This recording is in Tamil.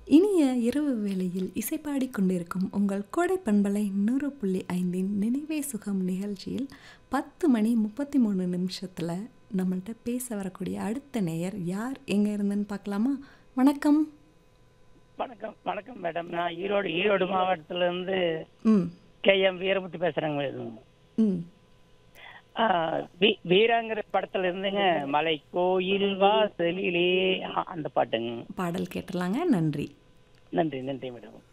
இனிய இரவு வேளையில் இசைப்பாடிக் கொண்டிருக்கும் உங்கள் கோடை பண்பலை நூறு புள்ளி ஐந்தின் நினைவே சுகம் நிகழ்ச்சியில் பத்து மணி முப்பத்தி மூணு நிமிஷத்தில் நம்மள்ட்ட பேச வரக்கூடிய அடுத்த நேயர் யார் எங்கே இருந்துன்னு பார்க்கலாமா வணக்கம் வணக்கம் வணக்கம் மேடம் நான் ஈரோடு ஈரோடு மாவட்டத்துல இருந்து ம் கே எம் வீரமுத்து பேசுறேங்க மேடம் ம் ஆ, வீ- வீராங்கிற படத்துல இருந்துங்க மலை கோயில் வாசலிலே ஆ, அந்த பாட்டுங்க பாடல் கேட்டுடலாங்க நன்றி நன்றி நன்றி மேடம்